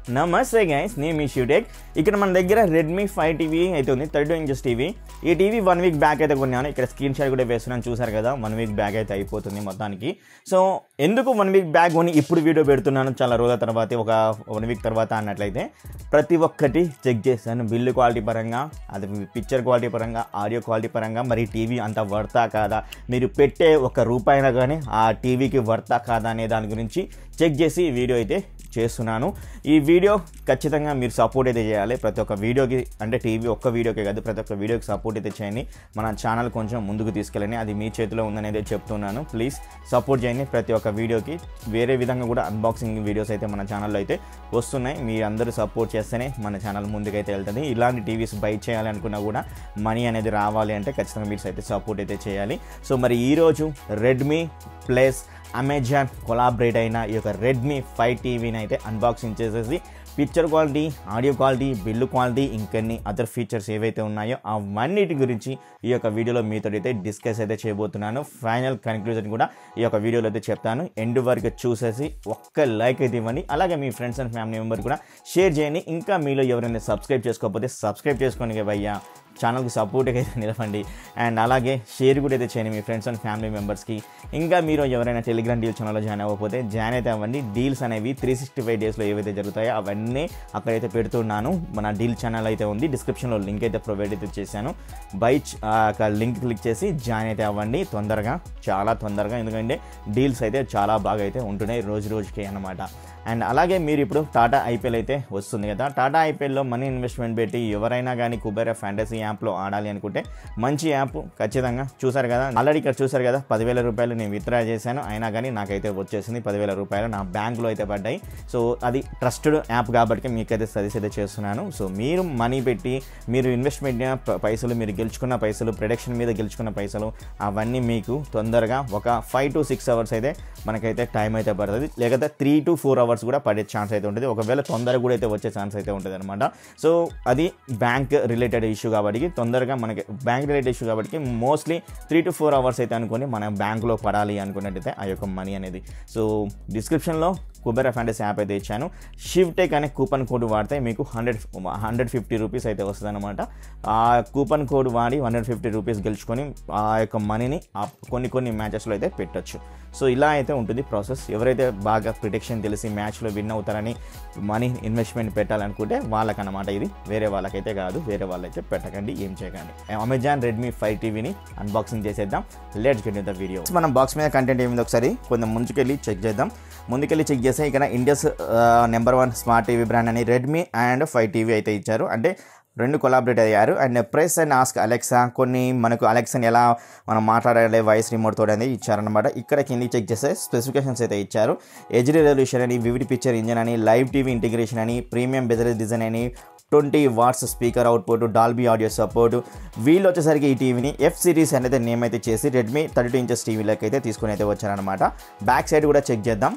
నమస్తే గైస్ నేను మీ షూటెక్ ఇక్కడ మన దగ్గర రెడ్మీ ఫైవ్ టీవీ అయితే ఉంది థర్టీ టూ ఇంచెస్ టీవీ ఈ టీవీ వన్ వీక్ బ్యాక్ అయితే కొన్నాను ఇక్కడ స్క్రీన్ షాట్ కూడా వేస్తున్నాను చూసారు కదా వన్ వీక్ బ్యాక్ అయితే అయిపోతుంది మొత్తానికి సో ఎందుకు వన్ వీక్ బ్యాక్ కొని ఇప్పుడు వీడియో పెడుతున్నాను చాలా రోజుల తర్వాత ఒక వన్ వీక్ తర్వాత అన్నట్లయితే ప్రతి ఒక్కటి చెక్ చేశాను బిల్లు క్వాలిటీ పరంగా అది పిక్చర్ క్వాలిటీ పరంగా ఆడియో క్వాలిటీ పరంగా మరి టీవీ అంత వర్తా కాదా మీరు పెట్టే ఒక రూపాయినా కానీ ఆ టీవీకి వర్తా కాదా అనే దాని గురించి చెక్ చేసి ఈ వీడియో అయితే చేస్తున్నాను ఈ వీడియో ఖచ్చితంగా మీరు సపోర్ట్ అయితే చేయాలి ప్రతి ఒక్క వీడియోకి అంటే టీవీ ఒక్క వీడియోకే కాదు ప్రతి ఒక్క వీడియోకి సపోర్ట్ అయితే చేయండి మన ఛానల్ కొంచెం ముందుకు తీసుకెళ్ళండి అది మీ చేతిలో ఉందనేది చెప్తున్నాను ప్లీజ్ సపోర్ట్ చేయండి ప్రతి ఒక్క వీడియోకి వేరే విధంగా కూడా అన్బాక్సింగ్ వీడియోస్ అయితే మన ఛానల్లో అయితే వస్తున్నాయి మీరు అందరూ సపోర్ట్ చేస్తేనే మన ఛానల్ ముందుకైతే వెళ్తుంది ఇలాంటి టీవీస్ బై చేయాలి అనుకున్నా కూడా మనీ అనేది రావాలి అంటే ఖచ్చితంగా మీరు అయితే సపోర్ట్ అయితే చేయాలి సో మరి ఈరోజు రెడ్మీ ప్లస్ అమెజాన్ కొలాబరేట్ అయిన ఈ యొక్క రెడ్మీ ఫైవ్ టీవీని అయితే అన్బాక్సింగ్ చేసేసి picture quality audio quality build quality ఇంకొన్ని అదర్ ఫీచర్స్ ఏవైతే ఉన్నాయో అవన్నిటి గురించి ఈ యొక్క వీడియోలో మీతో అయితే డిస్కస్ అయితే చేయబోతున్నాను ఫైనల్ కన్క్లూజన్ కూడా ఈ యొక్క వీడియోలో అయితే చెప్తాను ఎండ్ వరకు చూసేసి ఒక్క లైక్ అయితే ఇవ్వండి అలాగే మీ ఫ్రెండ్స్ అండ్ ఫ్యామిలీ మెంబర్ కూడా షేర్ చేయండి ఇంకా మీలో ఎవరైనా సబ్స్క్రైబ్ చేసుకోకపోతే సబ్స్క్రైబ్ చేసుకోండి భయ్యా ఛానల్కి సపోర్ట్గా అయితే నిలవండి అండ్ అలాగే షేర్ కూడా అయితే చేయండి మీ ఫ్రెండ్స్ అండ్ ఫ్యామిలీ మెంబర్స్కి ఇంకా మీరు ఎవరైనా టెలిగ్రామ్ డీల్ ఛానల్లో జాయిన్ అవ్వకపోతే జాయిన్ అయితే అవ్వండి డీల్స్ అనేవి త్రీ సిక్స్టీ ఫైవ్ డేస్లో ఏవైతే జరుగుతాయో అవన్నీ అక్కడైతే పెడుతున్నాను మన డీల్ ఛానల్ అయితే ఉంది డిస్క్రిప్షన్లో లింక్ అయితే ప్రొవైడ్ అయితే చేశాను బై లింక్ క్లిక్ చేసి జాయిన్ అయితే అవ్వండి తొందరగా చాలా తొందరగా ఎందుకంటే డీల్స్ అయితే చాలా బాగా అయితే ఉంటున్నాయి రోజు రోజుకి అన్నమాట అండ్ అలాగే మీరు ఇప్పుడు టాటా ఐపీఎల్ అయితే వస్తుంది కదా టాటా ఐపీఎల్లో మనీ ఇన్వెస్ట్మెంట్ పెట్టి ఎవరైనా కానీ కుబేరా ఫ్యాంటసీ యాప్లో ఆడాలి అనుకుంటే మంచి యాప్ ఖచ్చితంగా చూసారు కదా ఆల్రెడీ ఇక్కడ చూసారు కదా పదివేల రూపాయలు నేను విత్డ్రా చేశాను అయినా కానీ నాకైతే వచ్చేసింది పదివేల రూపాయలు నా బ్యాంక్లో అయితే పడ్డాయి సో అది ట్రస్టెడ్ యాప్ కాబట్టి మీకైతే సజెస్ట్ అయితే చేస్తున్నాను సో మీరు మనీ పెట్టి మీరు ఇన్వెస్ట్మెంట్ పైసలు మీరు గెలుచుకున్న పైసలు ప్రొడక్షన్ మీద గెలుచుకున్న పైసలు అవన్నీ మీకు తొందరగా ఒక ఫైవ్ టు సిక్స్ అవర్స్ అయితే మనకైతే టైం అయితే పడుతుంది లేకపోతే త్రీ టు ఫోర్ అవర్స్ కూడా పడే ఛాన్స్ అయితే ఉంటుంది ఒకవేళ తొందరగా కూడా అయితే వచ్చే ఛాన్స్ అయితే ఉంటుంది అనమాట సో అది బ్యాంక్ రిలేటెడ్ ఇష్యూ కాబట్టి తొందరగా మనకి బ్యాంక్ రిలేటెడ్ ఇష్యూ కాబట్టి mostly three to four hours అయితే అనుకొని మన బ్యాంక్లో పడాలి అనుకున్నట్టయితే ఆ యొక్క మనీ అనేది సో డిస్క్రిప్షన్లో కుబేరా ఫ్యాంటసీ యాప్ అయితే ఇచ్చాను షిఫ్టెక్ అనే కూపన్ కోడ్ వాడితే మీకు హండ్రెడ్ హండ్రెడ్ ఫిఫ్టీ రూపీస్ అయితే వస్తుంది అనమాట ఆ కూపన్ కోడ్ వాడి హండ్రెడ్ ఫిఫ్టీ రూపీస్ గెలుచుకొని ఆ యొక్క మనీని ఆ కొన్ని కొన్ని మ్యాచెస్లో అయితే పెట్టొచ్చు సో ఇలా అయితే ఉంటుంది ప్రాసెస్ ఎవరైతే బాగా ప్రిడిక్షన్ తెలిసి మ్యాచ్లో విన్ అవుతారని మనీ ఇన్వెస్ట్మెంట్ పెట్టాలనుకుంటే వాళ్ళకన్నమాట ఇది వేరే వాళ్ళకైతే కాదు వేరే వాళ్ళైతే పెట్టకండి ఏం చేయకండి అమెజాన్ రెడ్మీ ఫైవ్ టీవీని అన్బాక్సింగ్ చేసేద్దాం లెట్స్ గెట్ ద వీడియో మనం బాక్స్ మీద కంటెంట్ ఏమింది ఒకసారి కొంచెం ముందుకెళ్ళి చెక్ చేద్దాం ముందుకెళ్ళి చెక్ చేస్తే ఇక్కడ India's number one smart TV brand అని రెడ్మీ అండ్ ఫైవ్ టీవీ అయితే ఇచ్చారు అంటే రెండు కొలాబరేట్ అయ్యారు and press and ask Alexa కొన్ని మనకు అలెక్సాని ఎలా మనం మాట్లాడాలి వాయిస్ రిమోట్ తోటి అనేది ఇచ్చారనమాట ఇక్కడ కిందికి చెక్ చేస్తే స్పెసిఫికేషన్స్ అయితే ఇచ్చారు హెచ్డి రెవల్యూషన్ అని వివిడ్ పిక్చర్ ఇంజన్ అని లైవ్ టీవీ ఇంటిగ్రేషన్ అని ప్రీమియం బెజరల్ డిజైన్ అని twenty watts speaker output Dolby audio support వీళ్ళు వచ్చేసరికి ఈ టీవీని ఎఫ్ సిరీస్ అనేది నేమ్ అయితే చేసి రెడ్మీ థర్టీ టూ ఇంచెస్ టీవీలోకి అయితే తీసుకుని అయితే వచ్చారనమాట బ్యాక్ సైడ్ కూడా చెక్ చేద్దాం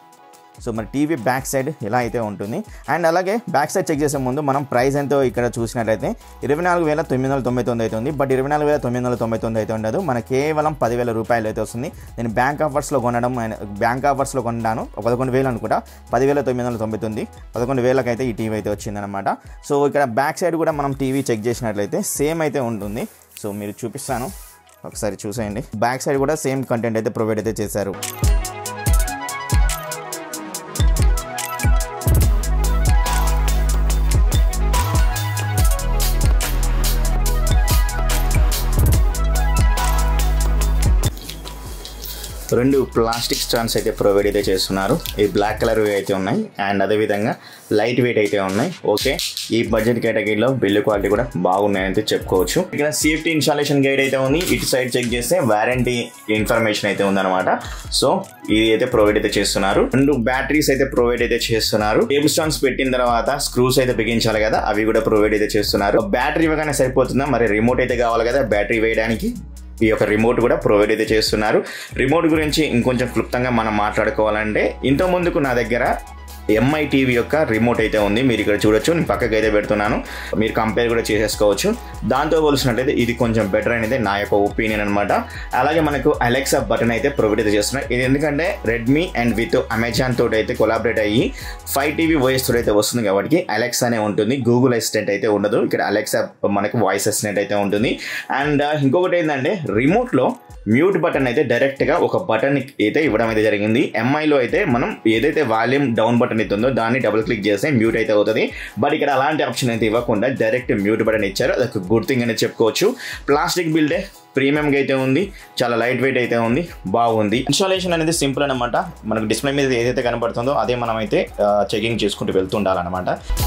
సో మరి టీవీ బ్యాక్ సైడ్ ఇలా అయితే ఉంటుంది అండ్ అలాగే బ్యాక్ సైడ్ చెక్ చేసే ముందు మనం ప్రైస్ ఎంతో ఇక్కడ చూసినట్లయితే ఇరవై నాలుగు వేల తొమ్మిది వందల తొంభై తొమ్మిది అయితే ఉంది బట్ ఇరవై నాలుగు వేల తొమ్మిది వందల తొంభై తొమ్మిది అయితే ఉండదు మన కేవలం పదివేల రూపాయలు అయితే వస్తుంది నేను బ్యాంక్ ఆఫర్స్లో కొనడం బ్యాంక్ ఆఫర్స్లో కొన్నాను పదకొండు వేలు అనుకుంటా పదివేల తొమ్మిది వందల తొంభై తొమ్మిది పదకొండు వేలకైతే ఈ టీవీ అయితే వచ్చిందనమాట సో ఇక్కడ బ్యాక్ సైడ్ కూడా మనం టీవీ చెక్ చేసినట్లయితే సేమ్ అయితే ఉంటుంది సో మీరు చూపిస్తాను ఒకసారి చూసేయండి బ్యాక్ సైడ్ కూడా సేమ్ కంటెంట్ అయితే ప్రొవైడ్ అయితే చేశారు రెండు ప్లాస్టిక్ స్టాండ్స్ అయితే ప్రొవైడ్ అయితే చేస్తున్నారు ఈ బ్లాక్ కలర్ అయితే ఉన్నాయి అండ్ అదేవిధంగా లైట్ వెయిట్ అయితే ఉన్నాయి ఓకే ఈ బడ్జెట్ కేటగిరీలో బిల్లు క్వాలిటీ కూడా బాగున్నాయని అయితే చెప్పుకోవచ్చు ఇక్కడ సేఫ్టీ ఇన్స్టాలేషన్ గైడ్ అయితే ఉంది ఇటు సైడ్ చెక్ చేస్తే వారంటీ ఇన్ఫర్మేషన్ అయితే ఉందన్నమాట సో ఇది అయితే ప్రొవైడ్ అయితే చేస్తున్నారు రెండు బ్యాటరీస్ అయితే ప్రొవైడ్ అయితే చేస్తున్నారు టేబుల్ స్టాండ్స్ పెట్టిన తర్వాత స్క్రూస్ అయితే బిగించాలి కదా అవి కూడా ప్రొవైడ్ అయితే చేస్తున్నారు బ్యాటరీ ఇవ్వగానే సరిపోతుందా మరి రిమోట్ అయితే కావాలి కదా బ్యాటరీ వేయడానికి ఈ యొక్క రిమోట్ కూడా ప్రొవైడ్ అయితే చేస్తున్నారు రిమోట్ గురించి ఇంకొంచెం క్లుప్తంగా మనం మాట్లాడుకోవాలంటే ఇంత ముందుకు నా దగ్గర ఎంఐ టీవీ యొక్క రిమోట్ అయితే ఉంది మీరు ఇక్కడ చూడొచ్చు నేను పక్కకి అయితే పెడుతున్నాను మీరు కంపేర్ కూడా చేసేసుకోవచ్చు దాంతో పోల్చినట్లయితే ఇది కొంచెం బెటర్ అనేది నా యొక్క ఒపీనియన్ అనమాట అలాగే మనకు అలెక్సా బటన్ అయితే ప్రొవైడ్ అయితే చేస్తున్నారు ఇది ఎందుకంటే రెడ్మీ అండ్ విత్ అమెజాన్ తోటి అయితే కొలాబరేట్ అయ్యి ఫైవ్ టీవీ వాయిస్ తోటి అయితే వస్తుంది కాబట్టి అలెక్సా అనే ఉంటుంది గూగుల్ అసిస్టెంట్ అయితే ఉండదు ఇక్కడ అలెక్సా మనకు వాయిస్ అసిస్టెంట్ అయితే ఉంటుంది అండ్ ఇంకొకటి ఏంటంటే రిమోట్లో మ్యూట్ బటన్ అయితే డైరెక్ట్గా ఒక బటన్ అయితే ఇవ్వడం అయితే జరిగింది ఎంఐలో అయితే మనం ఏదైతే వాల్యూమ్ డౌన్ బటన్ అయితే ఉందో దాన్ని డబుల్ క్లిక్ చేస్తే మ్యూట్ అయితే అవుతుంది బట్ ఇక్కడ అలాంటి ఆప్షన్ అయితే ఇవ్వకుండా డైరెక్ట్ మ్యూట్ బటన్ ఇచ్చారు అదొక గుడ్ థింగ్ అని చెప్పుకోవచ్చు ప్లాస్టిక్ బిల్డే ప్రీమియంగా అయితే ఉంది చాలా లైట్ వెయిట్ అయితే ఉంది బాగుంది ఇన్స్టాలేషన్ అనేది సింపుల్ అనమాట మనకు డిస్ప్లే మీద ఏదైతే కనబడుతుందో అదే మనం అయితే చెకింగ్ చేసుకుంటూ వెళ్తుండాలన్నమాట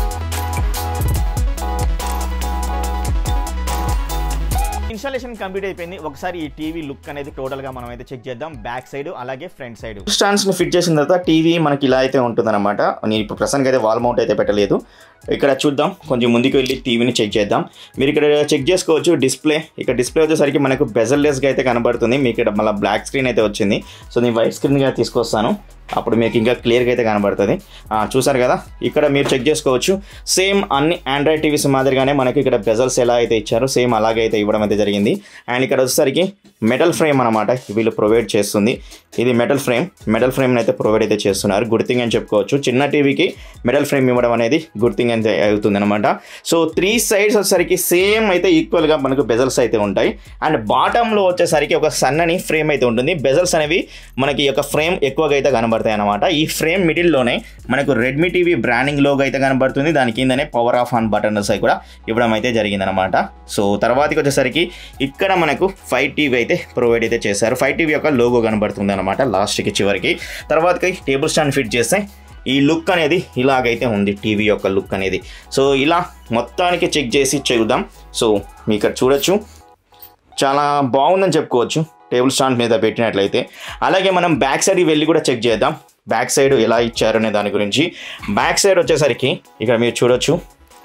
ఇన్స్టాలేషన్ కంప్లీట్ అయిపోయింది ఒకసారి ఈ టీవీ లుక్ అనేది టోటల్ గా మనం అయితే చెక్ చేద్దాం బ్యాక్ సైడ్ అలాగే ఫ్రంట్ సైడ్ స్టాండ్స్ ని ఫిట్ చేసిన తర్వాత టీవీ మనకి ఇలా అయితే ఉంటుందన్నమాట నేను ఇప్పుడు ప్రస్తుతానికి అయితే వాల్ మౌంట్ అయితే పెట్టలేదు ఇక్కడ చూద్దాం కొంచెం ముందుకు వెళ్ళి టీవీని చెక్ చేద్దాం మీరు ఇక్కడ చెక్ చేసుకోవచ్చు డిస్ప్లే ఇక్కడ డిస్ప్లే వచ్చేసరికి మనకు బెజల్లెస్గా అయితే కనబడుతుంది మీకు ఇక్కడ మళ్ళీ బ్లాక్ స్క్రీన్ అయితే వచ్చింది సో నేను వైట్ స్క్రీన్గా తీసుకొస్తాను అప్పుడు మీకు ఇంకా క్లియర్గా అయితే కనబడుతుంది ఆ, చూసారు కదా ఇక్కడ మీరు చెక్ చేసుకోవచ్చు సేమ్ అన్ని ఆండ్రాయిడ్ టీవీస్ మాదిరిగానే మనకి ఇక్కడ బెజల్స్ ఎలా అయితే ఇచ్చారో సేమ్ అలాగే అయితే ఇవ్వడం అయితే జరిగింది అండ్ ఇక్కడ వచ్చేసరికి మెటల్ ఫ్రేమ్ అనమాట వీళ్ళు ప్రొవైడ్ చేస్తుంది ఇది మెటల్ ఫ్రేమ్ మెటల్ ఫ్రేమ్ అయితే ప్రొవైడ్ అయితే చేస్తున్నారు గుడ్ థింగ్ అని చెప్పుకోవచ్చు చిన్న టీవీకి మెటల్ ఫ్రేమ్ ఇవ్వడం అనేది గుడ్ థింగ్ అయితే అవుతుంది అనమాట సో త్రీ సైడ్స్ వచ్చేసరికి సేమ్ అయితే ఈక్వల్గా మనకు బెజల్స్ అయితే ఉంటాయి అండ్ బాటంలో వచ్చేసరికి ఒక సన్నని ఫ్రేమ్ అయితే ఉంటుంది బెజల్స్ అనేవి మనకి ఈ యొక్క ఫ్రేమ్ ఎక్కువగా అయితే కనబడతాయి అనమాట ఈ ఫ్రేమ్ మిడిల్లోనే మనకు రెడ్మీ టీవీ బ్రాండింగ్ లోగో అయితే కనబడుతుంది దాని కిందనే పవర్ ఆఫ్ ఆన్ బటన్స్ అవి కూడా ఇవ్వడం అయితే జరిగిందనమాట సో తర్వాతకి వచ్చేసరికి ఇక్కడ మనకు ఫైవ్ టీవీ అయితే ప్రొవైడ్ అయితే చేశారు ఫైవ్ టీవీ యొక్క లోగో కనబడుతుంది అనమాట లాస్ట్కి చివరికి తర్వాతకి టేబుల్ స్టాండ్ ఫిట్ చేస్తే ఈ లుక్ అనేది ఇలాగైతే ఉంది టీవీ యొక్క లుక్ అనేది సో ఇలా మొత్తానికి చెక్ చేసి చూద్దాం సో మీ ఇక్కడ చూడొచ్చు చాలా బాగుందని చెప్పుకోవచ్చు టేబుల్ స్టాండ్ మీద పెట్టినట్లయితే అలాగే మనం బ్యాక్ సైడ్కి వెళ్ళి కూడా చెక్ చేద్దాం బ్యాక్ సైడ్ ఎలా ఇచ్చారనే దాని గురించి బ్యాక్ సైడ్ వచ్చేసరికి ఇక్కడ మీరు చూడొచ్చు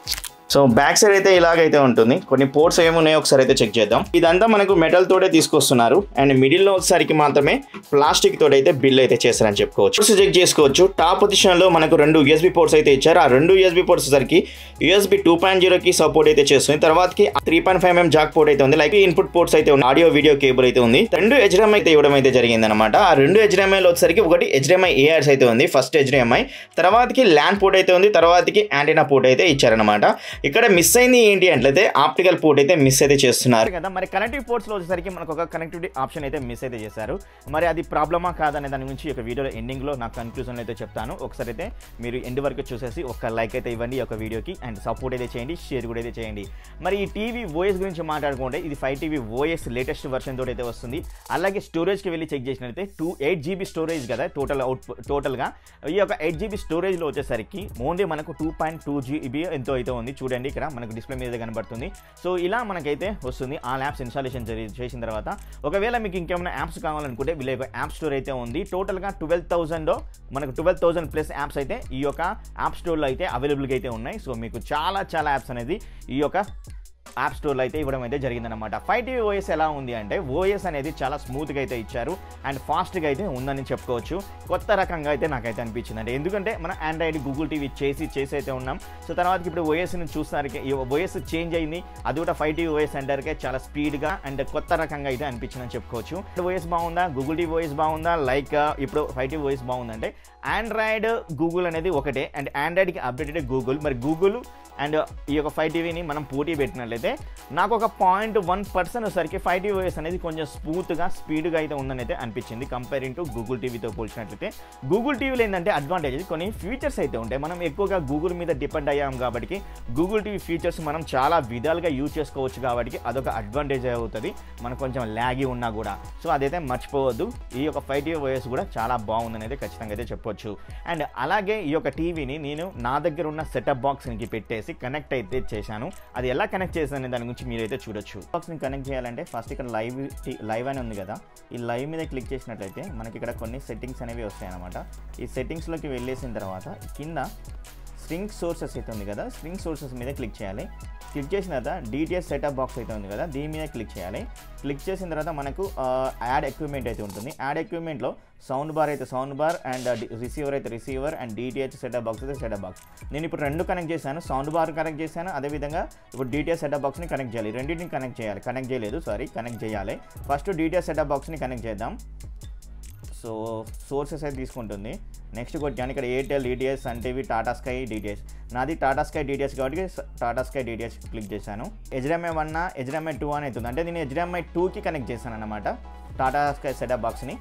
సో బ్యాక్ సైడ్ అయితే ఇలాగైతే ఉంటుంది కొన్ని పోర్ట్స్ ఏమున్నాయో ఒకసారి అయితే చెక్ చేద్దాం ఇదంతా మనకు మెటల్ తోటే తీసుకొస్తున్నారు అండ్ మిడిల్ లో ఒకసారికి మాత్రమే ప్లాస్టిక్ తోటి అయితే బిల్ అయితే చేశారని చెప్పుకోవచ్చు చెక్ చేసుకోవచ్చు టాప్ పొజిషన్ లో మనకు రెండు యూఎస్బి పోర్ట్స్ అయితే ఇచ్చారు ఆ రెండు యూఎస్బి పోర్ట్స్ సరికి యూఎస్బి టూ పాయింట్ జీరోకి సపోర్ట్ అయితే చేస్తుంది తర్వాతకి three point five mm jack port అయితే ఉంది లైక్ ఇన్పుట్ పోర్ట్స్ అయితే ఉంది ఆడియో వీడియో కేబుల్ అయితే ఉంది రెండు హెచ్డిఎంఐ అయితే ఇవ్వడం అయితే జరిగింది అనమాట ఆ రెండు హెచ్డిఎంఐ వచ్చేసరికి ఒకటి హెచ్డిఎంఐ ఏఆర్స్ అయితే ఉంది ఫస్ట్ హెచ్డిఎంఐ తర్వాతకి ల్యాండ్ పోర్ట్ అయితే ఉంది తర్వాతకి యాంటీనా పోర్ట్ అయితే ఇచ్చారనమాట ఇక్కడ మిస్ అయింది ఏంటి అంటే ఆప్టికల్ పోర్ట్ అయితే మిస్ అయితే చేస్తున్నారు కదా మరి కనెక్టివ్ పోర్ట్స్లో వచ్చేసరికి మనకు ఒక కనెక్టివిటీ ఆప్షన్ అయితే మిస్ అయితే చేశారు మరి అది ప్రాబ్లమా కాదనే దాని గురించి ఈ యొక్క వీడియోలో ఎండింగ్లో నా కన్క్లూజన్ అయితే చెప్తాను ఒకసారి అయితే మీరు ఎండ్ వరకు చూసేసి ఒక లైక్ అయితే ఇవ్వండి ఈ యొక్క వీడియోకి అండ్ సపోర్ట్ అయితే చేయండి షేర్ కూడా అయితే చేయండి మరి ఈ టీవీ ఓఎస్ గురించి మాట్లాడుకుంటే ఇది five TV OS latest version తోటి అయితే వస్తుంది అలాగే స్టోరేజ్కి వెళ్ళి చెక్ చేసినట్లయితే టూ ఎయిట్ జీబీ స్టోరేజ్ కదా టోటల్ అవుట్ టోటల్గా ఈ యొక్క ఎయిట్ జీబీ స్టోరేజ్లో వచ్చేసరికి ఓన్లీ మనకు టూ పాయింట్ టూ జీబీ ఎంతో అయితే ఉంది చూడండి ఇక్కడ మనకు డిస్ప్లే మీద కనబడుతుంది సో ఇలా మనకైతే వస్తుంది ఆ యాప్స్ ఇన్స్టాలేషన్ చేసిన తర్వాత ఒకవేళ మీకు ఇంకేమైనా యాప్స్ కావాలనుకుంటే వీళ్ళ యొక్క యాప్ స్టోర్ అయితే ఉంది టోటల్గా ట్వెల్వ్ థౌసండ్ మనకు ట్వెల్వ్ థౌసండ్ ప్లస్ యాప్స్ అయితే ఈ యొక్క యాప్ స్టోర్లో అయితే అవైలబుల్గా అయితే ఉన్నాయి సో మీకు చాలా చాలా యాప్స్ అనేది ఈ యొక్క యాప్ స్టోర్లో అయితే ఇవ్వడం అయితే జరిగిందనమాట ఫైవ్ టీవీ ఓఎస్ ఎలా ఉంది అంటే ఓఎస్ అనేది చాలా స్మూత్గా అయితే ఇచ్చారు అండ్ ఫాస్ట్గా అయితే ఉందని చెప్పుకోవచ్చు కొత్త రకంగా అయితే నాకైతే అనిపించింది అంటే ఎందుకంటే మన ఆండ్రాయిడ్ గూగుల్ టీవీ చేసి చేసి అయితే ఉన్నాం సో తర్వాత ఇప్పుడు ఓఎస్ని చూస్తానికి ఓఎస్ చేంజ్ అయింది అది కూడా ఫైవ్ టీవీ ఓఎస్ అంటారుకే చాలా స్పీడ్గా అండ్ కొత్త రకంగా అయితే అనిపించిందని చెప్పుకోవచ్చు ఓఎస్ బాగుందా గూగుల్ టీవీ ఓఎస్ బాగుందా లైక్ ఇప్పుడు ఫైవ్ టీవీ ఓఎస్ బాగుందంటే ఆండ్రాయిడ్ గూగుల్ అనేది ఒకటే అండ్ ఆండ్రాయిడ్కి అప్డేటెడ్ గూగుల్ మరి గూగుల్ అండ్ ఈ యొక్క ఫైవ్ టీవీని మనం పోటీ పెట్టినట్లయితే నాకు ఒక పాయింట్ వన్ పర్సెంట్ వచ్చేసరికి ఫైవ్ టీవీ ఓఎస్ అనేది కొంచెం స్మూత్గా స్పీడ్గా అయితే ఉందని అయితే అనిపించింది కంపేరింగ్ టు గూగుల్ టీవీతో పోల్చినట్లయితే గూగుల్ టీవీలో ఏంటంటే అడ్వాంటేజ్ కొన్ని ఫీచర్స్ అయితే ఉంటాయి మనం ఎక్కువగా గూగుల్ మీద డిపెండ్ అయ్యాం కాబట్టి గూగుల్ టీవీ ఫీచర్స్ మనం చాలా విధాలుగా యూజ్ చేసుకోవచ్చు కాబట్టి అదొక అడ్వాంటేజ్ అవుతుంది మనకు కొంచెం ల్యాగి ఉన్నా కూడా సో అదైతే మర్చిపోవద్దు ఈ యొక్క ఫైవ్ టీవీ ఓఎస్ కూడా చాలా బాగుందని అయితే ఖచ్చితంగా అయితే చెప్పొచ్చు అండ్ అలాగే ఈ యొక్క టీవీని నేను నా దగ్గర ఉన్న సెటప్ బాక్స్కి పెట్టేసి కనెక్ట్ అయితే చేశాను అది ఎలా కనెక్ట్ చేశాను దాని గురించి మీరైతే చూడొచ్చు బాక్స్ని కనెక్ట్ చేయాలంటే ఫస్ట్ ఇక్కడ లైవ్ లైవ్ అని ఉంది కదా ఈ లైవ్ మీద క్లిక్ చేసినట్లయితే మనకి ఇక్కడ కొన్ని సెట్టింగ్స్ అనేవి వస్తాయి అనమాట ఈ సెట్టింగ్స్లోకి వెళ్ళేసిన తర్వాత కింద స్ట్రింగ్ సోర్సెస్ అయితే ఉంది కదా స్ట్రింగ్ సోర్సెస్ మీద క్లిక్ చేయాలి క్లిక్ చేసిన తర్వాత డిటిఎస్ సెటప్ బాక్స్ అయితే ఉంది కదా దీని మీద క్లిక్ చేయాలి క్లిక్ చేసిన తర్వాత మనకు యాడ్ ఎక్విప్మెంట్ అయితే ఉంటుంది యాడ్ ఎక్విప్మెంట్లో సౌండ్ బార్ అయితే సౌండ్ బార్ అండ్ రిసీవర్ అయితే receiver and DTH setup box అయితే సెటప్ బాక్స్ నేను ఇప్పుడు రెండు కనెక్ట్ చేశాను సౌండ్ బార్ కనెక్ట్ చేశాను అదేవిధంగా ఇప్పుడు డిటిఎస్ సెటప్ బాక్స్ని కనెక్ట్ చేయాలి రెండింటిని కనెక్ట్ చేయాలి కనెక్ట్ చేయలేదు సారీ కనెక్ట్ చేయాలి ఫస్ట్ డిటిఎస్ సెటప్ బాక్స్ని కనెక్ట్ చేద్దాం సో సోర్సెస్ అయితే తీసుకుంటుంది నెక్స్ట్ కొట్టాను ఇక్కడ ఎయిర్టెల్ డిటిఎస్ అంటే ఇవి టాటా స్కై డిటిఎస్ నాది టాటా స్కై డిటిఎస్ కాబట్టి టాటా స్కై డిటిఎస్ క్లిక్ చేశాను హెచ్డిఎంఐ వన్ హెచ్డిఎంఐ టూ అని అవుతుంది అంటే నేను హెచ్డిఎంఐ టూకి కనెక్ట్ చేశాను అనమాట టాటా స్కై సెటప్ బాక్స్ని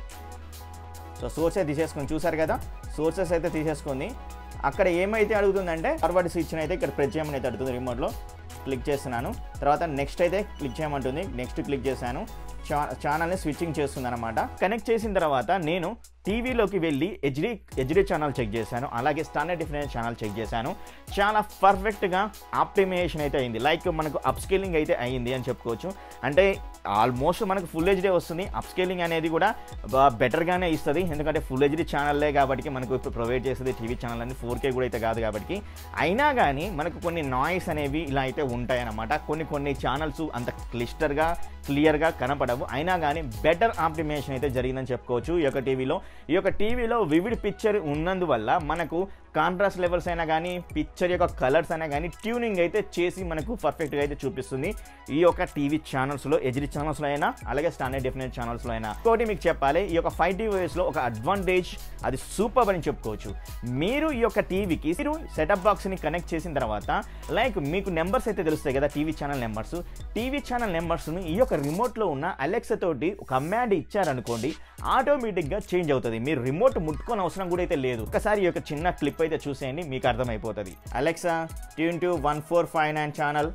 సో సోర్స్ అయితే తీసేసుకుని చూసారు కదా సోర్సెస్ అయితే తీసేసుకుంది అక్కడ ఏమైతే అడుగుతుందంటే ఫార్వర్డ్ స్విచ్ అయితే ఇక్కడ ప్రెస్ చేయమని అయితే అడుగుతుంది రిమోట్లో క్లిక్ చేస్తున్నాను తర్వాత నెక్స్ట్ అయితే క్లిక్ చేయమంటుంది నెక్స్ట్ క్లిక్ చేశాను చా ఛానల్ని స్విచ్చింగ్ చేస్తుంది అనమాట కనెక్ట్ చేసిన తర్వాత నేను టీవీలోకి వెళ్ళి హెచ్డి హెచ్డి ఛానల్ చెక్ చేశాను అలాగే స్టాండర్డ్ డిఫరెన్స్ ఛానల్ చెక్ చేశాను చాలా పర్ఫెక్ట్గా ఆప్టిమైజేషన్ అయితే అయింది లైక్ మనకు అప్స్కేలింగ్ అయితే అయ్యింది అని చెప్పుకోవచ్చు అంటే ఆల్మోస్ట్ మనకు ఫుల్ హెచ్డీ వస్తుంది అప్స్కేలింగ్ అనేది కూడా బెటర్గానే ఇస్తుంది ఎందుకంటే ఫుల్ హెచ్డీ ఛానల్లే కాబట్టి మనకు ఇప్పుడు ప్రొవైడ్ చేస్తుంది టీవీ ఛానల్ అని ఫోర్ కే కూడా అయితే కాదు కాబట్టి అయినా కానీ మనకు కొన్ని నాయిస్ అనేవి ఇలా అయితే ఉంటాయన్నమాట కొన్ని కొన్ని ఛానల్స్ అంత క్లిస్టర్గా క్లియర్గా కనపడవు అయినా కానీ బెటర్ ఆప్టిమేషన్ అయితే జరిగిందని చెప్పుకోవచ్చు ఈ యొక్క టీవీలో ఈ యొక్క టీవీలో వివిడ్ పిక్చర్ ఉన్నందువల్ల మనకు కాంట్రాస్ట్ లెవెల్స్ అయినా కానీ పిక్చర్ యొక్క కలర్స్ అయినా కానీ ట్యూనింగ్ అయితే చేసి మనకు పర్ఫెక్ట్గా అయితే చూపిస్తుంది ఈ యొక్క టీవీ ఛానల్స్లో హెచ్డి ఛానల్స్లో అయినా అలాగే స్టాండర్డ్ డిఫరెంట్ ఛానల్స్లో అయినా ఇంకోటి మీకు చెప్పాలి ఈ యొక్క ఫైవ్ టీవీస్లో ఒక అడ్వాంటేజ్ అది సూపర్ అని చెప్పుకోవచ్చు మీరు ఈ యొక్క టీవీకి మీరు సెటప్ బాక్స్ని కనెక్ట్ చేసిన తర్వాత లైక్ మీకు నెంబర్స్ అయితే తెలుస్తాయి కదా TV channel numbers TV channel నెంబర్స్ని ఈ యొక్క రిమోట్లో ఉన్న అలెక్సా తోటి ఒక కమాండ్ ఇచ్చారనుకోండి ఆటోమేటిక్గా చేంజ్ అవుతుంది మీరు రిమోట్ ముట్టుకొని అవసరం కూడా అయితే లేదు ఒకసారి ఈ యొక్క చిన్న క్లిప్ అయితే చూసేయండి మీకు అర్థమైపోతుంది Alexa tune to one four five nine channel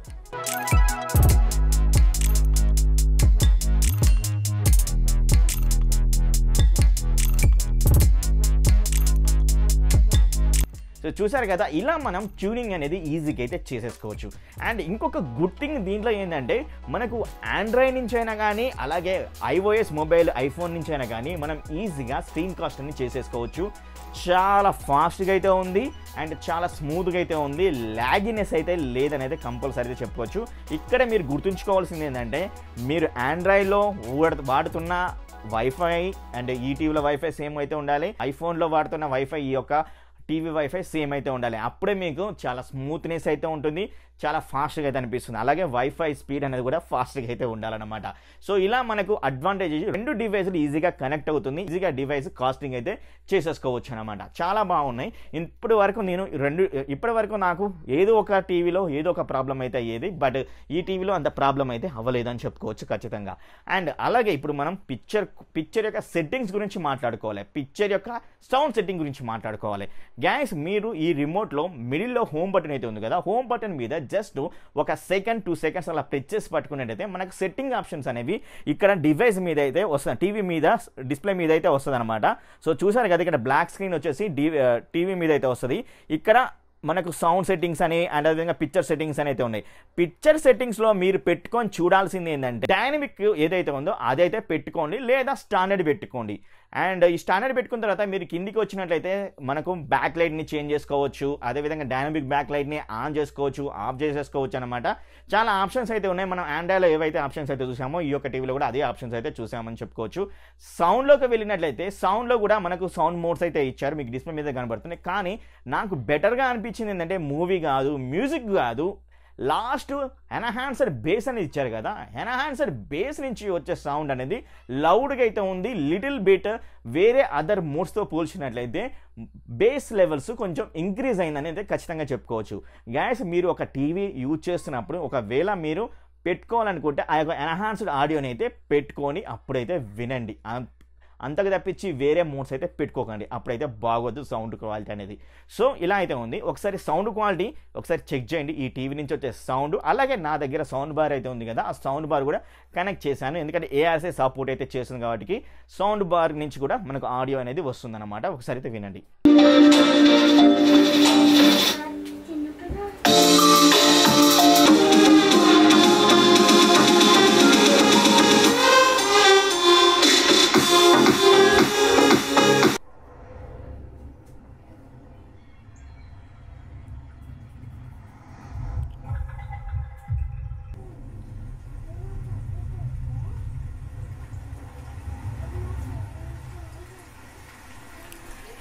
so చూసారు కదా ఇలా మనం ట్యూనింగ్ అనేది ఈజీగా అయితే చేసేసుకోవచ్చు అండ్ ఇంకొక గుడ్ థింగ్ దీంట్లో ఏంటంటే మనకు ఆండ్రాయిడ్ నుంచి అయినా కానీ అలాగే ఐఓఎస్ మొబైల్ ఐఫోన్ నుంచి అయినా కానీ మనం ఈజీగా స్క్రీన్ కాస్ట్ అని చేసేసుకోవచ్చు చాలా ఫాస్ట్గా అయితే ఉంది అండ్ చాలా స్మూత్గా అయితే ఉంది లాగినెస్ అయితే లేదనైతే కంపల్సరీగా చెప్పుకోవచ్చు ఇక్కడ మీరు గుర్తుంచుకోవాల్సింది ఏంటంటే మీరు ఆండ్రాయిడ్లో వాడుతున్న వైఫై అండ్ ఈ టీవీలో వైఫై సేమ్ అయితే ఉండాలి ఐఫోన్లో వాడుతున్న వైఫై ఈ యొక్క టీవీ వైఫై సేమ్ అయితే ఉండాలి అప్పుడే మీకు చాలా స్మూత్నెస్ అయితే ఉంటుంది చాలా ఫాస్ట్గా అయితే అనిపిస్తుంది అలాగే వైఫై స్పీడ్ అనేది కూడా ఫాస్ట్గా అయితే ఉండాలన్నమాట సో ఇలా మనకు అడ్వాంటేజ్ రెండు డివైస్లు ఈజీగా కనెక్ట్ అవుతుంది ఈజీగా డివైస్ కాస్టింగ్ అయితే చేసేసుకోవచ్చు అనమాట చాలా బాగున్నాయి ఇప్పటి వరకు నేను రెండు ఇప్పటి వరకు నాకు ఏదో ఒక టీవీలో ఏదో ఒక ప్రాబ్లం అయితే అయ్యేది బట్ ఈ టీవీలో అంత ప్రాబ్లం అయితే అవ్వలేదని చెప్పుకోవచ్చు ఖచ్చితంగా అండ్ అలాగే ఇప్పుడు మనం పిక్చర్ పిక్చర్ యొక్క సెట్టింగ్స్ గురించి మాట్లాడుకోవాలి పిక్చర్ యొక్క సౌండ్ సెట్టింగ్ గురించి మాట్లాడుకోవాలి గ్యాస్ మీరు ఈ రిమోట్లో మిడిల్లో హోమ్ బటన్ అయితే ఉంది కదా హోమ్ బటన్ మీద జస్ట్ ఒక సెకండ్ టూ సెకండ్స్ అలా ప్రెస్ చేసి పట్టుకున్నట్టయితే మనకు సెట్టింగ్ ఆప్షన్స్ అనేవి ఇక్కడ డివైస్ మీద అయితే వస్తుంది టీవీ మీద డిస్ప్లే మీద అయితే వస్తుంది అనమాట సో చూసారు కదా ఇక్కడ బ్లాక్ స్క్రీన్ వచ్చేసి టీవీ మీద అయితే వస్తుంది ఇక్కడ మనకు సౌండ్ సెట్టింగ్స్ అని అండ్ అదేవిధంగా పిక్చర్ సెట్టింగ్స్ అని అయితే ఉన్నాయి పిక్చర్ సెట్టింగ్స్లో మీరు పెట్టుకొని చూడాల్సింది ఏంటంటే డైనమిక్ ఏదైతే ఉందో అదైతే పెట్టుకోండి లేదా స్టాండర్డ్ పెట్టుకోండి అండ్ ఈ స్టాండర్డ్ పెట్టుకున్న తర్వాత మీరు కిందికి వచ్చినట్లయితే మనకు బ్యాక్ లైట్ని చేంజ్ చేసుకోవచ్చు అదేవిధంగా డైనమిక్ బ్యాక్ లైట్ని ఆన్ చేసుకోవచ్చు ఆఫ్ చేసేసుకోవచ్చు అనమాట చాలా ఆప్షన్స్ అయితే ఉన్నాయి మనం ఆండ్రాయిడ్లో ఏవైతే ఆప్షన్స్ అయితే చూసామో ఈ యొక్క టీవీలో కూడా అదే ఆప్షన్స్ అయితే చూసామని చెప్పుకోవచ్చు సౌండ్లోకి వెళ్ళినట్లయితే సౌండ్లో కూడా మనకు సౌండ్ మోడ్స్ అయితే ఇచ్చారు మీకు డిస్ప్లే మీద కనబడుతుంది కానీ నాకు బెటర్గా అనిపించింది ఏంటంటే మూవీ కాదు మ్యూజిక్ కాదు లాస్ట్ ఎన్హాన్సర్ బేస్ అనేది ఇచ్చారు కదా ఎన్హాన్సర్ బేస్ నుంచి వచ్చే సౌండ్ అనేది లౌడ్గా అయితే ఉంది లిటిల్ బిట్ వేరే అదర్ మోడ్స్తో పోల్చినట్లయితే బేస్ లెవెల్స్ కొంచెం ఇంక్రీజ్ అయిందని అయితే ఖచ్చితంగా చెప్పుకోవచ్చు గ్యాస్ మీరు ఒక టీవీ యూజ్ చేస్తున్నప్పుడు ఒకవేళ మీరు పెట్టుకోవాలనుకుంటే ఆ యొక్క ఎన్హాన్స్డ్ ఆడియోని అయితే పెట్టుకొని అప్పుడైతే వినండి అంతకు తప్పించి వేరే మోడ్స్ అయితే పెట్టుకోకండి అప్పుడైతే బాగోదు సౌండ్ క్వాలిటీ అనేది సో ఇలా అయితే ఉంది ఒకసారి సౌండ్ క్వాలిటీ ఒకసారి చెక్ చేయండి ఈ టీవీ నుంచి వచ్చే సౌండ్ అలాగే నా దగ్గర సౌండ్ బార్ అయితే ఉంది కదా ఆ సౌండ్ బార్ కూడా కనెక్ట్ చేశాను ఎందుకంటే ఏఆర్సీ సపోర్ట్ అయితే చేస్తుంది కాబట్టి సౌండ్ బార్ నుంచి కూడా మనకు ఆడియో అనేది వస్తుందన్నమాట ఒకసారి అయితే వినండి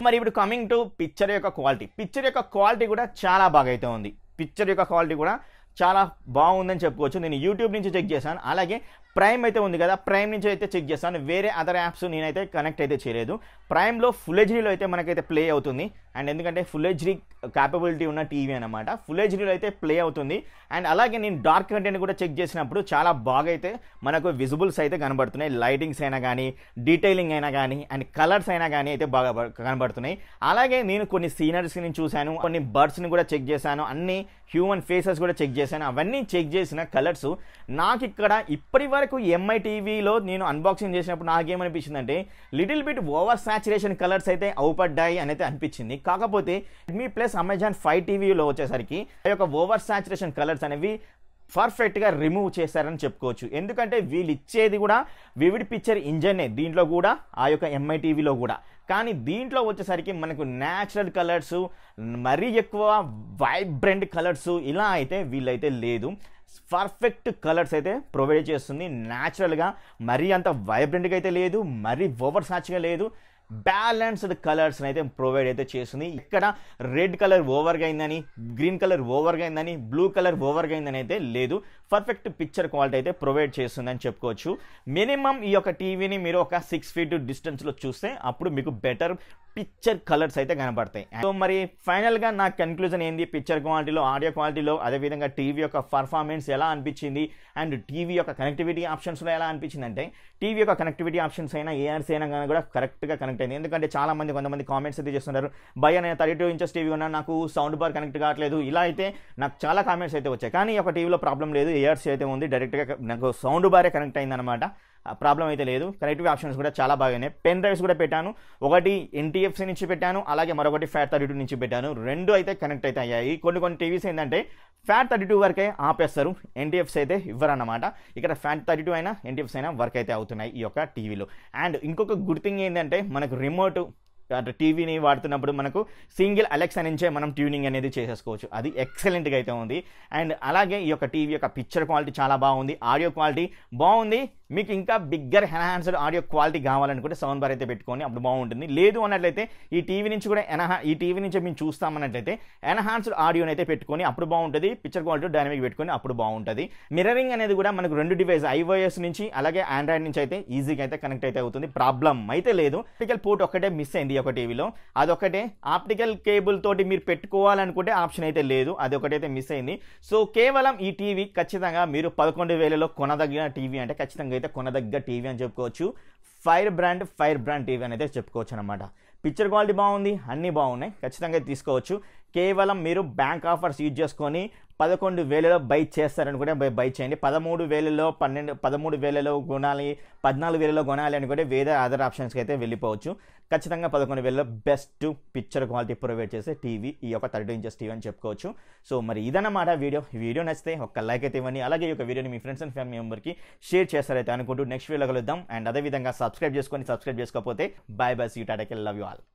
మరి ఇప్పుడు కమింగ్ టు పిక్చర్ యొక్క క్వాలిటీ పిక్చర్ యొక్క క్వాలిటీ కూడా చాలా బాగా అయితే ఉంది పిక్చర్ యొక్క క్వాలిటీ కూడా చాలా బాగుందని చెప్పుకోవచ్చు నేను యూట్యూబ్ నుంచి చెక్ చేశాను అలాగే ప్రైమ్ అయితే ఉంది కదా ప్రైమ్ నుంచి అయితే చెక్ చేస్తాను వేరే అదర్ యాప్స్ నేనైతే కనెక్ట్ అయితే చేయలేదు ప్రైమ్లో ఫుల్ హెచ్డీలో అయితే మనకైతే ప్లే అవుతుంది అండ్ ఎందుకంటే ఫుల్ హెచ్డీ క్యాపబిలిటీ ఉన్న టీవీ అనమాట ఫుల్ హెచ్డీలో అయితే ప్లే అవుతుంది అండ్ అలాగే నేను డార్క్ కంటెంట్ కూడా చెక్ చేసినప్పుడు చాలా బాగా అయితే మనకు విజిబుల్స్ అయితే కనబడుతున్నాయి లైటింగ్స్ అయినా కానీ డీటెయిలింగ్ అయినా కానీ అండ్ కలర్స్ అయినా కానీ అయితే బాగా బ- కనబడుతున్నాయి అలాగే నేను కొన్ని సీనరీస్ని చూశాను కొన్ని బర్డ్స్ని కూడా చెక్ చేశాను అన్ని హ్యూమన్ ఫేసెస్ కూడా చెక్ చేశాను అవన్నీ చెక్ చేసిన కలర్స్ నాకు ఇక్కడ ఇప్పటి వరకు ఎంఐ టీవీలో నేను అన్బాక్సింగ్ చేసినప్పుడు నాకేమనిపించింది అంటే little bit over saturation colours అయితే అవుపడ్డాయి అని అయితే అనిపించింది కాకపోతే మీ ప్లస్ అమెజాన్ ఫైవ్ టీవీలో వచ్చేసరికి ఆ యొక్క ఓవర్ సాచురేషన్ కలర్స్ అనేవి పర్ఫెక్ట్గా రిమూవ్ చేశారని చెప్పుకోవచ్చు ఎందుకంటే వీళ్ళు ఇచ్చేది కూడా వివిడ్ పిక్చర్ ఇంజనే దీంట్లో కూడా ఆ యొక్క ఎంఐ టీవీలో కూడా కానీ దీంట్లో వచ్చేసరికి మనకు న్యాచురల్ కలర్స్ మరీ ఎక్కువ వైబ్రెంట్ కలర్స్ ఇలా అయితే వీళ్ళైతే లేదు పర్ఫెక్ట్ కలర్స్ అయితే ప్రొవైడ్ చేస్తుంది న్యాచురల్గా మరీ అంత వైబ్రెంట్గా అయితే లేదు మరీ ఓవర్ సాచ్గా లేదు బ్యాలెన్స్డ్ కలర్స్ అయితే ప్రొవైడ్ అయితే చేస్తుంది ఇక్కడ రెడ్ కలర్ ఓవర్గా అయిందని గ్రీన్ కలర్ ఓవర్గా అయిందని బ్లూ కలర్ ఓవర్గా అయిందని అయితే లేదు పర్ఫెక్ట్ పిక్చర్ క్వాలిటీ అయితే ప్రొవైడ్ చేస్తుందని చెప్పుకోవచ్చు మినిమం ఈ యొక్క టీవీని మీరు ఒక సిక్స్ ఫీట్ డిస్టెన్స్లో చూస్తే అప్పుడు మీకు బెటర్ పిక్చర్ కలర్స్ అయితే కనబడతాయి సో మరి ఫైనల్గా నా కన్క్లూజన్ ఏంది పిక్చర్ క్వాలిటీలో ఆడియో క్వాలిటీలో అదేవిధంగా టీవీ యొక్క పర్ఫార్మెన్స్ ఎలా అనిపించింది అండ్ టీవీ యొక్క కనెక్టివిటీ ఆప్షన్స్లో ఎలా అనిపించింది అంటే టీవీ యొక్క కనెక్టివిటీ ఆప్షన్స్ అయినా ఏఆర్స్ అయినా కానీ కూడా కరెక్ట్గా కనెక్ట్ అయింది ఎందుకంటే చాలా మంది కొంతమంది కామెంట్స్ అయితే చేస్తున్నారు భయ నేను థర్టీ టూ ఇంచెస్ టీవీ ఉన్నా నాకు సౌండ్ బార్ కనెక్ట్ కావట్లేదు ఇలా అయితే నాకు చాలా కామెంట్స్ అయితే వచ్చాయి కానీ ఈ యొక్క టీవీలో ప్రాబ్లం లేదు ఏఆర్సీ అయితే ఉంది డైరెక్ట్గా నాకు సౌండ్ బారే కనెక్ట్ అయిందనమాట ప్రాబ్లం అయితే లేదు కనెక్టివ్ ఆప్షన్స్ కూడా చాలా బాగున్నాయి పెన్ డ్రైవ్స్ కూడా పెట్టాను ఒకటి ఎన్టీఎఫ్సీ నుంచి పెట్టాను అలాగే మరొకటి ఫ్యాట్ థర్టీ టూ నుంచి పెట్టాను రెండు అయితే కనెక్ట్ అయితే అయ్యాయి కొన్ని కొన్ని టీవీస్ ఏంటంటే ఫ్యాట్ థర్టీ టూ వరకే ఆపేస్తారు ఎన్టీఎఫ్స్ అయితే ఇవ్వరన్నమాట ఇక్కడ ఫ్యాట్ థర్టీ టూ అయినా ఎన్టీఎఫ్స్ అయినా వర్క్ అయితే అవుతున్నాయి ఈ యొక్క టీవీలో అండ్ ఇంకొక గుడ్ థింగ్ ఏంటంటే మనకు రిమోట్ అంటే టీవీని వాడుతున్నప్పుడు మనకు సింగిల్ అలెక్సా నుంచే మనం ట్యూనింగ్ అనేది చేసేసుకోవచ్చు అది ఎక్సలెంట్గా అయితే ఉంది అండ్ అలాగే ఈ యొక్క టీవీ యొక్క పిక్చర్ క్వాలిటీ చాలా బాగుంది ఆడియో క్వాలిటీ బాగుంది మీకు ఇంకా బిగ్గర్ ఎన్హాన్స్డ్ ఆడియో క్వాలిటీ కావాలనుకుంటే సౌండ్ బార్ అయితే పెట్టుకొని అప్పుడు బాగుంటుంది లేదు అన్నట్లయితే ఈ టీవీ నుంచి కూడా ఎన్హా ఈ టీవీ నుంచి మేము చూస్తామన్నట్లయితే ఎన్హాన్స్డ్ ఆడియోని అయితే పెట్టుకొని అప్పుడు బాగుంటుంది పిక్చర్ క్వాలిటీ డైనమిక్ పెట్టుకొని అప్పుడు బాగుంటుంది మిర్రరింగ్ అనేది కూడా మనకు రెండు డివైస్ ఐఓఎస్ నుంచి అలాగే ఆండ్రాయిడ్ నుంచి అయితే ఈజీగా అయితే కనెక్ట్ అయితే అవుతుంది ప్రాబ్లం అయితే లేదు ఆప్టికల్ పోర్ట్ ఒక్కటే మిస్ అయింది ఈ యొక్క టీవీలో అదొకటే ఆప్టికల్ కేబుల్ తోటి మీరు పెట్టుకోవాలనుకుంటే ఆప్షన్ అయితే లేదు అది ఒకటైతే మిస్ అయింది సో కేవలం ఈ టీవీ ఖచ్చితంగా మీరు పదకొండు వేలలో కొనదగిన టీవీ అంటే ఖచ్చితంగా అయితే కొనదగ్గ టీవీ అని చెప్పుకోవచ్చు fire brand fire brand TV అని అయితే చెప్పుకోవచ్చు అనమాట పిక్చర్ క్వాలిటీ బాగుంది అన్నీ బాగున్నాయి ఖచ్చితంగా తీసుకోవచ్చు కేవలం మీరు బ్యాంక్ ఆఫర్స్ యూజ్ చేసుకొని పదకొండు వేలలో బై చేస్తారని కూడా బై బై చేయండి పదమూడు వేలలో పన్నెండు పదమూడు వేలలో కొనాలి పద్నాలుగు వేలలో కొనాలి అని కూడా వేరే అదర్ ఆప్షన్స్కి అయితే వెళ్ళిపోవచ్చు ఖచ్చితంగా పదకొండు వేలలో బెస్ట్ పిక్చర్ క్వాలిటీ ప్రొవైడ్ చేసే టీవీ ఈ యొక్క థర్టీ ఇంచెస్ టీవీ అని చెప్పుకోవచ్చు సో మరి ఇదన్నమాట వీడియో ఈ వీడియో నచ్చితే ఒక లైక్ అయితే ఇవ్వండి అలాగే ఈ యొక్క వీడియోని మీ ఫ్రెండ్స్ అండ్ ఫ్యామిలీ మెంబర్కి షేర్ చేస్తారైతే అనుకుంటూ నెక్స్ట్ వీడియోలో కలుద్దాం అండ్ అదేవిధంగా సబ్స్క్రైబ్ చేసుకొని సబ్స్క్రైబ్ చేసుకోకపోతే బాయ్ బాయ్ సీ టాటాకి లవ్ యూ ఆల్